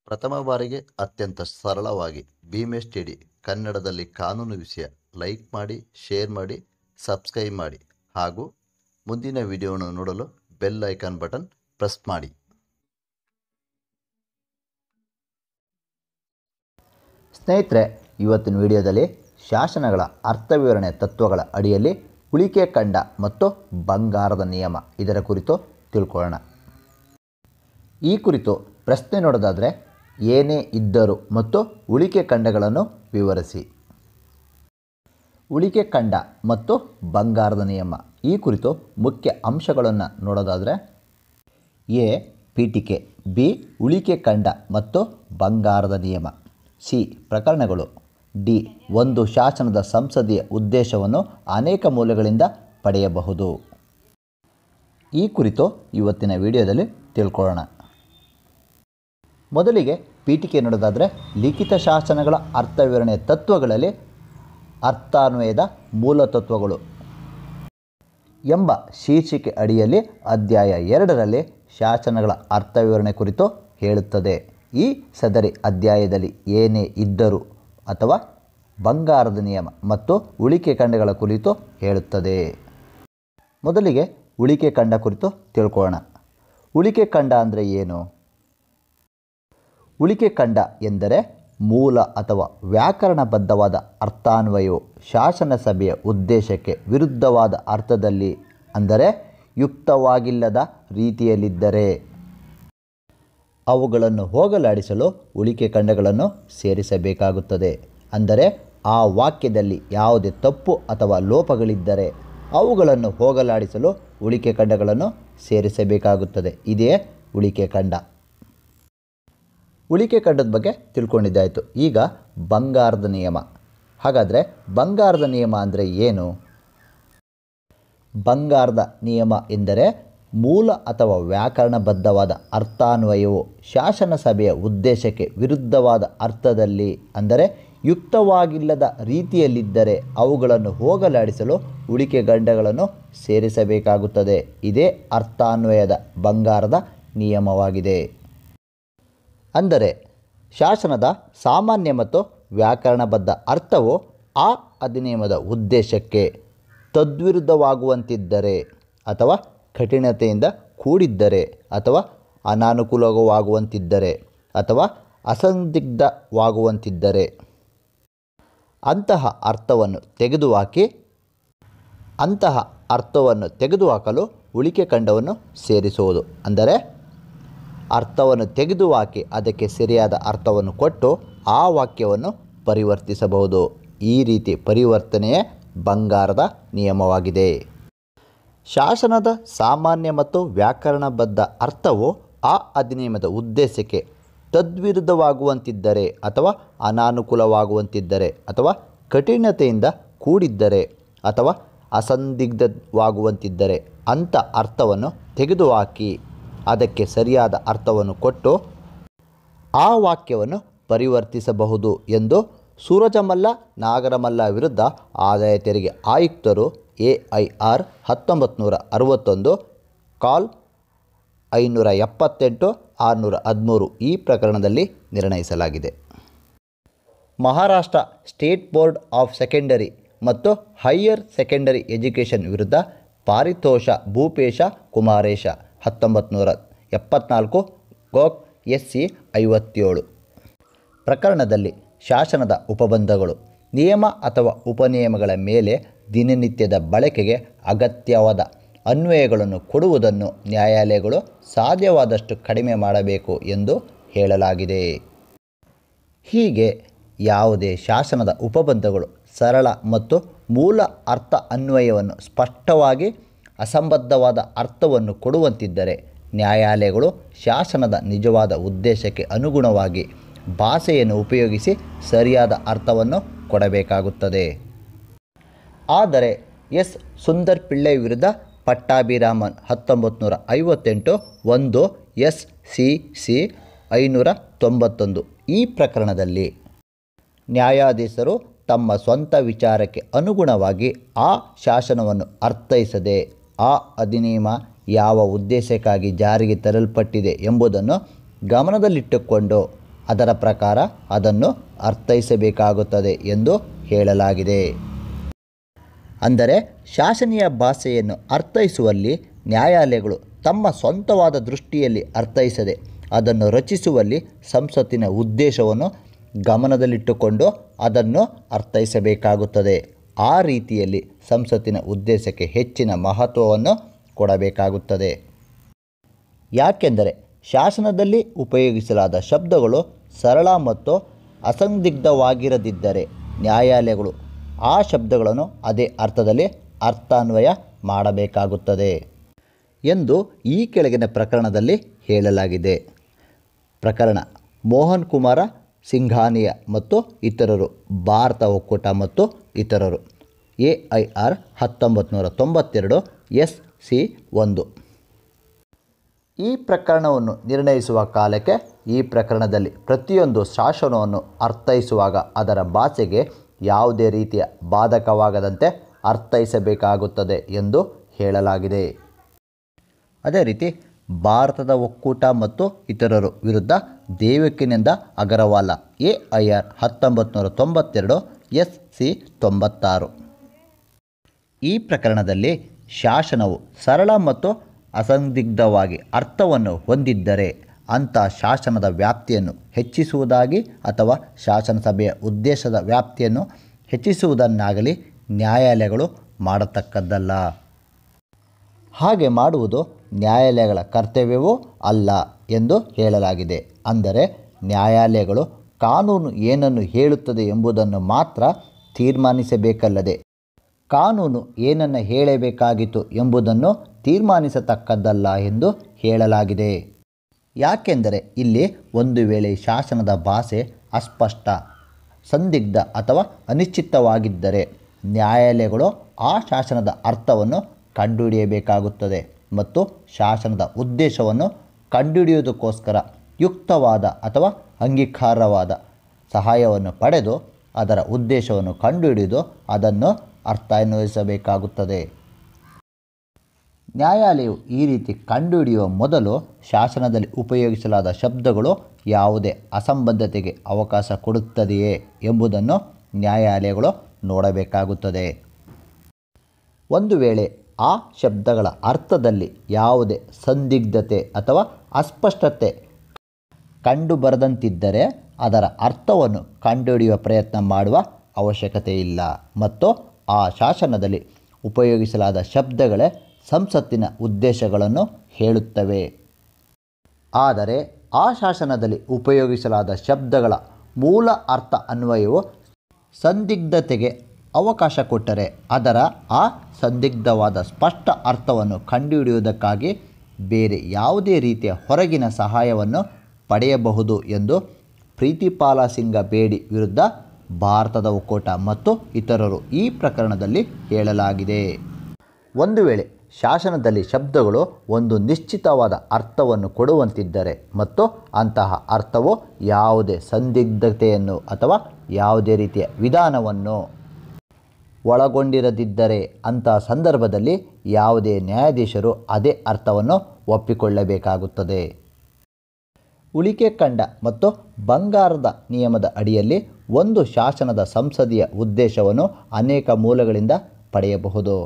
ಪ್ರಥಮ ಬಾರಿಗೆ ಅತ್ಯಂತ ಸರಳವಾಗಿ ಭೀಮೇಶ್ ಟಿಡಿ ಕನ್ನಡದಲ್ಲಿ ಕಾನೂನು ವಿಷಯ ಲೈಕ್ ಮಾಡಿ ಶೇರ್ ಮಾಡಿ ಸಬ್ಸ್ಕ್ರೈಬ್ ಮಾಡಿ ಹಾಗೂ ಮುಂದಿನ ವಿಡಿಯೋವನ್ನು ನೋಡಲು ಬೆಲ್ ಐಕಾನ್ ಬಟನ್ ಪ್ರೆಸ್ ಮಾಡಿ ಸ್ನೇಹಿತರೆ ಇವತ್ತಿನ ವಿಡಿಯೋದಲ್ಲಿ ಶಾಸನಗಳ ಅರ್ಥವಿವರಣೆ ತತ್ವಗಳ ಅಡಿಯಲ್ಲಿ ಉಳಿಕೆ ಖಂಡ ಮತ್ತು ಬಂಗಾರದ ನಿಯಮ ಇದರ ಕುರಿತು ತಿಳ್ಕೊಳ್ಳೋಣ ಈ ಕುರಿತು ಪ್ರಶ್ನೆ ನೋಡೋದಾದರೆ ಏನೇ ಇದ್ದರೂ ಮತ್ತು ಉಳಿಕೆ ಖಂಡಗಳನ್ನು ವಿವರಿಸಿ ಉಳಿಕೆ ಖಂಡ ಮತ್ತು ಬಂಗಾರದ ನಿಯಮ ಈ ಕುರಿತು ಮುಖ್ಯ ಅಂಶಗಳನ್ನು ನೋಡೋದಾದರೆ ಎ ಪೀಠಿಕೆ ಬಿ ಉಳಿಕೆ ಖಂಡ ಮತ್ತು ಬಂಗಾರದ ನಿಯಮ ಸಿ ಪ್ರಕರಣಗಳು ಡಿ ಒಂದು ಶಾಸನದ ಸಂಸದೀಯ ಉದ್ದೇಶವನ್ನು ಅನೇಕ ಮೂಲಗಳಿಂದ ಪಡೆಯಬಹುದು ಈ ಕುರಿತು ಇವತ್ತಿನ ವಿಡಿಯೋದಲ್ಲಿ ತಿಳ್ಕೊಳ್ಳೋಣ ಮೊದಲಿಗೆ ಪೀಠಿಕೆ ನೋಡೋದಾದರೆ ಲಿಖಿತ ಶಾಸನಗಳ ಅರ್ಥವಿವರಣೆ ತತ್ವಗಳಲ್ಲಿ ಅರ್ಥಾನ್ವಯದ ಮೂಲ ತತ್ವಗಳು ಎಂಬ ಶೀರ್ಷಿಕೆ ಅಡಿಯಲ್ಲಿ ಅಧ್ಯಾಯ ಎರಡರಲ್ಲಿ ಶಾಸನಗಳ ಅರ್ಥವಿವರಣೆ ಕುರಿತು ಹೇಳುತ್ತದೆ ಈ ಸದರಿ ಅಧ್ಯಾಯದಲ್ಲಿ ಏನೇ ಇದ್ದರೂ ಅಥವಾ ಬಂಗಾರದ ನಿಯಮ ಮತ್ತು ಉಳಿಕೆ ಖಂಡಗಳ ಕುರಿತು ಹೇಳುತ್ತದೆ ಮೊದಲಿಗೆ ಉಳಿಕೆ ಖಂಡ ಕುರಿತು ತಿಳ್ಕೊಳ್ಳೋಣ ಉಳಿಕೆ ಖಂಡ ಅಂದರೆ ಏನು ಉಳಿಕೆ ಖಂಡ ಎಂದರೆ ಮೂಲ ಅಥವಾ ವ್ಯಾಕರಣಬದ್ಧವಾದ ಅರ್ಥಾನ್ವಯವು ಶಾಸನ ಸಭೆಯ ಉದ್ದೇಶಕ್ಕೆ ವಿರುದ್ಧವಾದ ಅರ್ಥದಲ್ಲಿ ಅಂದರೆ ಯುಕ್ತವಾಗಿಲ್ಲದ ರೀತಿಯಲ್ಲಿದ್ದರೆ ಅವುಗಳನ್ನು ಹೋಗಲಾಡಿಸಲು ಉಳಿಕೆ ಖಂಡಗಳನ್ನು ಸೇರಿಸಬೇಕಾಗುತ್ತದೆ ಅಂದರೆ ಆ ವಾಕ್ಯದಲ್ಲಿ ಯಾವುದೇ ತಪ್ಪು ಅಥವಾ ಲೋಪಗಳಿದ್ದರೆ ಅವುಗಳನ್ನು ಹೋಗಲಾಡಿಸಲು ಉಳಿಕೆ ಖಂಡಗಳನ್ನು ಸೇರಿಸಬೇಕಾಗುತ್ತದೆ ಇದೇ ಉಳಿಕೆ ಖಂಡ ಉಳಿಕೆ ಖಂಡದ ಬಗ್ಗೆ ತಿಳ್ಕೊಂಡಿದ್ದಾಯಿತು ಈಗ ಬಂಗಾರದ ನಿಯಮ ಹಾಗಾದರೆ ಬಂಗಾರದ ನಿಯಮ ಅಂದರೆ ಏನು ಬಂಗಾರದ ನಿಯಮ ಎಂದರೆ ಮೂಲ ಅಥವಾ ವ್ಯಾಕರಣಬದ್ಧವಾದ ಅರ್ಥಾನ್ವಯವು ಶಾಸನ ಸಭೆಯ ಉದ್ದೇಶಕ್ಕೆ ವಿರುದ್ಧವಾದ ಅರ್ಥದಲ್ಲಿ ಅಂದರೆ ಯುಕ್ತವಾಗಿಲ್ಲದ ರೀತಿಯಲ್ಲಿದ್ದರೆ ಅವುಗಳನ್ನು ಹೋಗಲಾಡಿಸಲು ಉಳಿಕೆ ಗಂಡಗಳನ್ನು ಸೇರಿಸಬೇಕಾಗುತ್ತದೆ ಇದೇ ಅರ್ಥಾನ್ವಯದ ಬಂಗಾರದ ನಿಯಮವಾಗಿದೆ ಅಂದರೆ ಶಾಸನದ ಸಾಮಾನ್ಯ ಮತ್ತು ವ್ಯಾಕರಣಬದ್ಧ ಅರ್ಥವು ಆ ಅಧಿನಿಯಮದ ಉದ್ದೇಶಕ್ಕೆ ತದ್ವಿರುದ್ಧವಾಗುವಂತಿದ್ದರೆ ಅಥವಾ ಕಠಿಣತೆಯಿಂದ ಕೂಡಿದ್ದರೆ ಅಥವಾ ಅನಾನುಕೂಲವಾಗುವಂತಿದ್ದರೆ ಅಥವಾ ಅಸಂದಿಗ್ಧವಾಗುವಂತಿದ್ದರೆ ಅಂತಹ ಅರ್ಥವನ್ನು ತೆಗೆದುಹಾಕಿ ಅಂತಹ ಅರ್ಥವನ್ನು ತೆಗೆದುಹಾಕಲು ಉಳಿಕೆ ಖಂಡವನ್ನು ಸೇರಿಸುವುದು ಅಂದರೆ ಅರ್ಥವನ್ನು ತೆಗೆದುಹಾಕಿ ಅದಕ್ಕೆ ಸರಿಯಾದ ಅರ್ಥವನ್ನು ಕೊಟ್ಟು ಆ ವಾಕ್ಯವನ್ನು ಪರಿವರ್ತಿಸಬಹುದು ಈ ರೀತಿ ಪರಿವರ್ತನೆಯೇ ಬಂಗಾರದ ನಿಯಮವಾಗಿದೆ ಶಾಸನದ ಸಾಮಾನ್ಯ ಮತ್ತು ವ್ಯಾಕರಣಬದ್ಧ ಅರ್ಥವು ಆ ಅಧಿನಿಯಮದ ಉದ್ದೇಶಕ್ಕೆ ತದ್ವಿರುದ್ಧವಾಗುವಂತಿದ್ದರೆ ಅಥವಾ ಅನಾನುಕೂಲವಾಗುವಂತಿದ್ದರೆ ಅಥವಾ ಕಠಿಣತೆಯಿಂದ ಕೂಡಿದ್ದರೆ ಅಥವಾ ಅಸಂದಿಗ್ಧವಾಗುವಂತಿದ್ದರೆ ಅಂಥ ಅರ್ಥವನ್ನು ತೆಗೆದುಹಾಕಿ ಅದಕ್ಕೆ ಸರಿಯಾದ ಅರ್ಥವನ್ನು ಕೊಟ್ಟು ಆ ವಾಕ್ಯವನ್ನು ಪರಿವರ್ತಿಸಬಹುದು ಎಂದು ಸೂರಜಮಲ್ಲ ನಾಗರಮಲ್ಲ ವಿರುದ್ಧ ಆದಾಯ ತೆರಿಗೆ ಆಯುಕ್ತರು ಎ ಐ ಆರ್ ಹತ್ತೊಂಬತ್ತು ನೂರ ಅರವತ್ತೊಂದು ಕಾಲ್ ಐನೂರ ಎಪ್ಪತ್ತೆಂಟು ಆರುನೂರ ಹದಿಮೂರು ಈ ಪ್ರಕರಣದಲ್ಲಿ ನಿರ್ಣಯಿಸಲಾಗಿದೆ Maharashtra state board of secondary ಮತ್ತು ಹೈಯರ್ ಸೆಕೆಂಡರಿ ಎಜುಕೇಷನ್ ವಿರುದ್ಧ ಪಾರಿತೋಷ ಭೂಪೇಶ ಕುಮಾರೇಶ ಹತ್ತೊಂಬತ್ತು ನೂರ ಎಪ್ಪತ್ನಾಲ್ಕು ಗೋಕ್ ಎಸ್ ಸಿ ಐವತ್ತೇಳು ಪ್ರಕರಣದಲ್ಲಿ ಶಾಸನದ ಉಪಬಂಧಗಳು ನಿಯಮ ಅಥವಾ ಉಪನಿಯಮಗಳ ಮೇಲೆ ದಿನನಿತ್ಯದ ಬಳಕೆಗೆ ಅಗತ್ಯವಾದ ಅನ್ವಯಗಳನ್ನು ಕೊಡುವುದನ್ನು ನ್ಯಾಯಾಲಯಗಳು ಸಾಧ್ಯವಾದಷ್ಟು ಕಡಿಮೆ ಮಾಡಬೇಕು ಎಂದು ಹೇಳಲಾಗಿದೆ ಹೀಗೆ ಯಾವುದೇ ಶಾಸನದ ಉಪಬಂಧಗಳು ಸರಳ ಮತ್ತು ಮೂಲ ಅರ್ಥ ಅನ್ವಯವನ್ನು ಸ್ಪಷ್ಟವಾಗಿ ಅಸಂಬದ್ಧವಾದ ಅರ್ಥವನ್ನು ಕೊಡುವಂತಿದ್ದರೆ ನ್ಯಾಯಾಲಯಗಳು ಶಾಸನದ ನಿಜವಾದ ಉದ್ದೇಶಕ್ಕೆ ಅನುಗುಣವಾಗಿ ಭಾಷೆಯನ್ನು ಉಪಯೋಗಿಸಿ ಸರಿಯಾದ ಅರ್ಥವನ್ನು ಕೊಡಬೇಕಾಗುತ್ತದೆ ಆದರೆ ಎಸ್ ಸುಂದರ್ ಪಿಳ್ಳೈ ವಿರುದ್ಧ ಪಟ್ಟಾಭಿರಾಮನ್ ಹತ್ತೊಂಬತ್ತು ನೂರ ಐವತ್ತೆಂಟು ಒಂದು ಎಸ್ ಸಿ ಸಿ ಐನೂರ ತೊಂಬತ್ತೊಂದು ಈ ಪ್ರಕರಣದಲ್ಲಿ ನ್ಯಾಯಾಧೀಶರು ತಮ್ಮ ಸ್ವಂತ ವಿಚಾರಕ್ಕೆ ಅನುಗುಣವಾಗಿ ಆ ಶಾಸನವನ್ನು ಅರ್ಥೈಸದೆ ಆ ಅಧಿನಿಯಮ ಯಾವ ಉದ್ದೇಶಕ್ಕಾಗಿ ಜಾರಿಗೆ ತರಲ್ಪಟ್ಟಿದೆ ಎಂಬುದನ್ನು ಗಮನದಲ್ಲಿಟ್ಟುಕೊಂಡು ಅದರ ಪ್ರಕಾರ ಅದನ್ನು ಅರ್ಥೈಸಬೇಕಾಗುತ್ತದೆ ಎಂದು ಹೇಳಲಾಗಿದೆ ಅಂದರೆ ಶಾಸನೀಯ ಭಾಷೆಯನ್ನು ಅರ್ಥೈಸುವಲ್ಲಿ ನ್ಯಾಯಾಲಯಗಳು ತಮ್ಮ ಸ್ವಂತವಾದ ದೃಷ್ಟಿಯಲ್ಲಿ ಅರ್ಥೈಸದೆ ಅದನ್ನು ರಚಿಸುವಲ್ಲಿ ಸಂಸತ್ತಿನ ಉದ್ದೇಶವನ್ನು ಗಮನದಲ್ಲಿಟ್ಟುಕೊಂಡು ಅದನ್ನು ಅರ್ಥೈಸಬೇಕಾಗುತ್ತದೆ ಆ ರೀತಿಯಲ್ಲಿ ಸಂಸತ್ತಿನ ಉದ್ದೇಶಕ್ಕೆ ಹೆಚ್ಚಿನ ಮಹತ್ವವನ್ನು ಕೊಡಬೇಕಾಗುತ್ತದೆ ಯಾಕೆಂದರೆ ಶಾಸನದಲ್ಲಿ ಉಪಯೋಗಿಸಲಾದ ಶಬ್ದಗಳು ಸರಳ ಮತ್ತು ಅಸಂದಿಗ್ಧವಾಗಿರದಿದ್ದರೆ ನ್ಯಾಯಾಲಯಗಳು ಆ ಶಬ್ದಗಳನ್ನು ಅದೇ ಅರ್ಥದಲ್ಲಿ ಅರ್ಥಾನ್ವಯ ಮಾಡಬೇಕಾಗುತ್ತದೆ ಎಂದು ಈ ಕೆಳಗಿನ ಪ್ರಕರಣದಲ್ಲಿ ಹೇಳಲಾಗಿದೆ ಪ್ರಕರಣ ಮೋಹನ್ ಕುಮಾರ ಸಿಂಘಾನಿಯಾ ಮತ್ತು ಇತರರು ಭಾರತ ಒಕ್ಕೂಟ ಮತ್ತು ಇತರರು ಎ ಐ ಆರ್ ಹತ್ತೊಂಬತ್ತು ನೂರ ತೊಂಬತ್ತೆರಡು ಎಸ್ ಸಿ ಒಂದು ಈ ಪ್ರಕರಣವನ್ನು ನಿರ್ಣಯಿಸುವ ಕಾಲಕ್ಕೆ ಈ ಪ್ರಕರಣದಲ್ಲಿ ಪ್ರತಿಯೊಂದು ಶಾಸನವನ್ನು ಅರ್ಥೈಸುವಾಗ ಅದರ ಭಾಷೆಗೆ ಯಾವುದೇ ರೀತಿಯ ಬಾಧಕವಾಗದಂತೆ ಅರ್ಥೈಸಬೇಕಾಗುತ್ತದೆ ಎಂದು ಹೇಳಲಾಗಿದೆ ಅದೇ ರೀತಿ ಭಾರತದ ಒಕ್ಕೂಟ ಮತ್ತು ಇತರರು ವಿರುದ್ಧ ದೇವಕಿನಿಂದ ಅಗರವಾಲ ಎ ಐ ಆರ್ ಹತ್ತೊಂಬತ್ತು ನೂರ ತೊಂಬತ್ತೆರಡು ಎಸ್ ಸಿ ತೊಂಬತ್ತಾರು ಈ ಪ್ರಕರಣದಲ್ಲಿ ಶಾಸನವು ಸರಳ ಮತ್ತು ಅಸಂದಿಗ್ಧವಾಗಿ ಅರ್ಥವನ್ನು ಹೊಂದಿದ್ದರೆ ಅಂಥ ಶಾಸನದ ವ್ಯಾಪ್ತಿಯನ್ನು ಹೆಚ್ಚಿಸುವುದಾಗಿ ಅಥವಾ ಶಾಸನಸಭೆಯ ಉದ್ದೇಶದ ವ್ಯಾಪ್ತಿಯನ್ನು ಹೆಚ್ಚಿಸುವುದನ್ನಾಗಲಿ ನ್ಯಾಯಾಲಯಗಳು ಮಾಡತಕ್ಕದ್ದಲ್ಲ ಹಾಗೆ ಮಾಡುವುದು ನ್ಯಾಯಾಲಯಗಳ ಕರ್ತವ್ಯವೂ ಅಲ್ಲ ಎಂದು ಹೇಳಲಾಗಿದೆ ಅಂದರೆ ನ್ಯಾಯಾಲಯಗಳು ಕಾನೂನು ಏನನ್ನು ಹೇಳುತ್ತದೆ ಎಂಬುದನ್ನು ಮಾತ್ರ ತೀರ್ಮಾನಿಸಬೇಕಲ್ಲದೆ ಕಾನೂನು ಏನನ್ನು ಹೇಳಬೇಕಾಗಿತ್ತು ಎಂಬುದನ್ನು ತೀರ್ಮಾನಿಸತಕ್ಕದ್ದಲ್ಲ ಎಂದು ಹೇಳಲಾಗಿದೆ ಯಾಕೆಂದರೆ ಇಲ್ಲಿ ಒಂದು ವೇಳೆ ಶಾಸನದ ಭಾಷೆ ಅಸ್ಪಷ್ಟ ಸಂದಿಗ್ಧ ಅಥವಾ ಅನಿಶ್ಚಿತವಾಗಿದ್ದರೆ ನ್ಯಾಯಾಲಯಗಳು ಆ ಶಾಸನದ ಅರ್ಥವನ್ನು ಕಂಡುಹಿಡಿಯಬೇಕಾಗುತ್ತದೆ ಮತ್ತು ಶಾಸನದ ಉದ್ದೇಶವನ್ನು ಕಂಡುಹಿಡಿಯುವುದಕ್ಕೋಸ್ಕರ ಯುಕ್ತವಾದ ಅಥವಾ ಅಂಗೀಕಾರವಾದ ಸಹಾಯವನ್ನು ಪಡೆದು ಅದರ ಉದ್ದೇಶವನ್ನು ಕಂಡುಹಿಡಿದು ಅದನ್ನು ಅರ್ಥಾನ್ವಯಿಸಬೇಕಾಗುತ್ತದೆ ನ್ಯಾಯಾಲಯವು ಈ ರೀತಿ ಕಂಡುಹಿಡಿಯುವ ಮೊದಲು ಶಾಸನದಲ್ಲಿ ಉಪಯೋಗಿಸಲಾದ ಶಬ್ದಗಳು ಯಾವುದೇ ಅಸಂಬದ್ಧತೆಗೆ ಅವಕಾಶ ಕೊಡುತ್ತದೆಯೇ ಎಂಬುದನ್ನು ನ್ಯಾಯಾಲಯಗಳು ನೋಡಬೇಕಾಗುತ್ತದೆ ಒಂದು ವೇಳೆ ಆ ಶಬ್ದಗಳ ಅರ್ಥದಲ್ಲಿ ಯಾವುದೇ ಸಂದಿಗ್ಧತೆ ಅಥವಾ ಅಸ್ಪಷ್ಟತೆ ಕಂಡುಬರದಂತಿದ್ದರೆ ಅದರ ಅರ್ಥವನ್ನು ಕಂಡುಹಿಡಿಯುವ ಪ್ರಯತ್ನ ಮಾಡುವ ಅವಶ್ಯಕತೆ ಇಲ್ಲ ಮತ್ತು ಆ ಶಾಸನದಲ್ಲಿ ಉಪಯೋಗಿಸಲಾದ ಶಬ್ದಗಳೇ ಸಂಸತ್ತಿನ ಉದ್ದೇಶಗಳನ್ನು ಹೇಳುತ್ತವೆ ಆದರೆ ಆ ಶಾಸನದಲ್ಲಿ ಉಪಯೋಗಿಸಲಾದ ಶಬ್ದಗಳ ಮೂಲ ಅರ್ಥ ಅನ್ವಯವು ಸಂದಿಗ್ಧತೆಗೆ ಅವಕಾಶ ಕೊಟ್ಟರೆ ಅದರ ಆ ಸಂದಿಗ್ಧವಾದ ಸ್ಪಷ್ಟ ಅರ್ಥವನ್ನು ಕಂಡುಹಿಡಿಯುವುದಕ್ಕಾಗಿ ಬೇರೆ ಯಾವುದೇ ರೀತಿಯ ಹೊರಗಿನ ಸಹಾಯವನ್ನು ಪಡೆಯಬಹುದು ಎಂದು ಪ್ರೀತಿಪಾಲ ಸಿಂಗ ಬೇಡಿ ವಿರುದ್ಧ ಭಾರತದ ಒಕ್ಕೂಟ ಮತ್ತು ಇತರರು ಈ ಪ್ರಕರಣದಲ್ಲಿ ಹೇಳಲಾಗಿದೆ ಒಂದು ವೇಳೆ ಶಾಸನದಲ್ಲಿ ಶಬ್ದಗಳು ಒಂದು ನಿಶ್ಚಿತವಾದ ಅರ್ಥವನ್ನು ಕೊಡುವಂತಿದ್ದರೆ ಮತ್ತು ಅಂತಹ ಅರ್ಥವು ಯಾವುದೇ ಸಂದಿಗ್ಧತೆಯನ್ನು ಅಥವಾ ಯಾವುದೇ ರೀತಿಯ ವಿಧಾನವನ್ನು ಒಳಗೊಂಡಿರದಿದ್ದರೆ ಅಂತಹ ಸಂದರ್ಭದಲ್ಲಿ ಯಾವುದೇ ನ್ಯಾಯಾಧೀಶರು ಅದೇ ಅರ್ಥವನ್ನು ಒಪ್ಪಿಕೊಳ್ಳಬೇಕಾಗುತ್ತದೆ ಉಳಿಕೆ ಕಂಡ ಮತ್ತು ಬಂಗಾರದ ನಿಯಮದ ಅಡಿಯಲ್ಲಿ ಒಂದು ಶಾಸನದ ಸಂಸದೀಯ ಉದ್ದೇಶವನ್ನು ಅನೇಕ ಮೂಲಗಳಿಂದ ಪಡೆಯಬಹುದು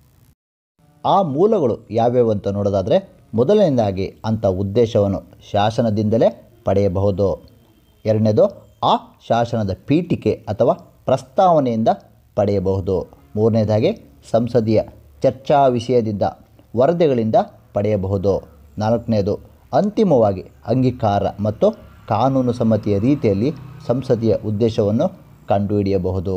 ಆ ಮೂಲಗಳು ಯಾವ್ಯಾವು ಅಂತ ನೋಡೋದಾದರೆ ಮೊದಲನೇದಾಗಿ ಅಂಥ ಉದ್ದೇಶವನ್ನು ಶಾಸನದಿಂದಲೇ ಪಡೆಯಬಹುದು ಎರಡನೇದು ಆ ಶಾಸನದ ಪೀಠಿಕೆ ಅಥವಾ ಪ್ರಸ್ತಾವನೆಯಿಂದ ಪಡೆಯಬಹುದು ಮೂರನೇದಾಗಿ ಸಂಸದೀಯ ಚರ್ಚಾ ವಿಷಯದಿಂದ ವರದಿಗಳಿಂದ ಪಡೆಯಬಹುದು ನಾಲ್ಕನೇದು ಅಂತಿಮವಾಗಿ ಅಂಗೀಕಾರ ಮತ್ತು ಕಾನೂನು ಸಮ್ಮತಿಯ ರೀತಿಯಲ್ಲಿ ಸಂಸದೀಯ ಉದ್ದೇಶವನ್ನು ಕಂಡುಹಿಡಿಯಬಹುದು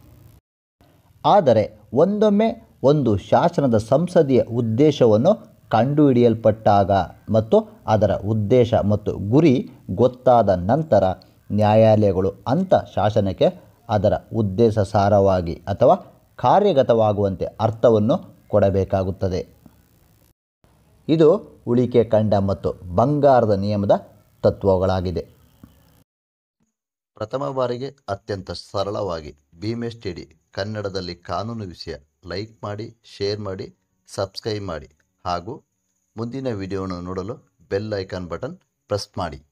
ಆದರೆ ಒಂದೊಮ್ಮೆ ಒಂದು ಶಾಸನದ ಸಂಸದೀಯ ಉದ್ದೇಶವನ್ನು ಕಂಡುಹಿಡಿಯಲ್ಪಟ್ಟಾಗ ಮತ್ತು ಅದರ ಉದ್ದೇಶ ಮತ್ತು ಗುರಿ ಗೊತ್ತಾದ ನಂತರ ನ್ಯಾಯಾಲಯಗಳು ಅಂಥ ಶಾಸನಕ್ಕೆ ಅದರ ಉದ್ದೇಶ ಸಾರವಾಗಿ ಅಥವಾ ಕಾರ್ಯಗತವಾಗುವಂತೆ ಅರ್ಥವನ್ನು ಕೊಡಬೇಕಾಗುತ್ತದೆ ಇದು ಉಳಿಕೆ ಕಂಡ ಮತ್ತು ಬಂಗಾರದ ನಿಯಮದ ತತ್ವಗಳಾಗಿದೆ ಪ್ರಥಮ ಬಾರಿಗೆ ಅತ್ಯಂತ ಸರಳವಾಗಿ ಭೀಮೇಶ್ ಟಿಡಿ ಕನ್ನಡದಲ್ಲಿ ಕಾನೂನು ವಿಷಯ ಲೈಕ್ ಮಾಡಿ ಶೇರ್ ಮಾಡಿ ಸಬ್ಸ್ಕ್ರೈಬ್ ಮಾಡಿ ಹಾಗೂ ಮುಂದಿನ ವಿಡಿಯೋವನ್ನು ನೋಡಲು ಬೆಲ್ ಐಕಾನ್ ಬಟನ್ ಪ್ರೆಸ್ ಮಾಡಿ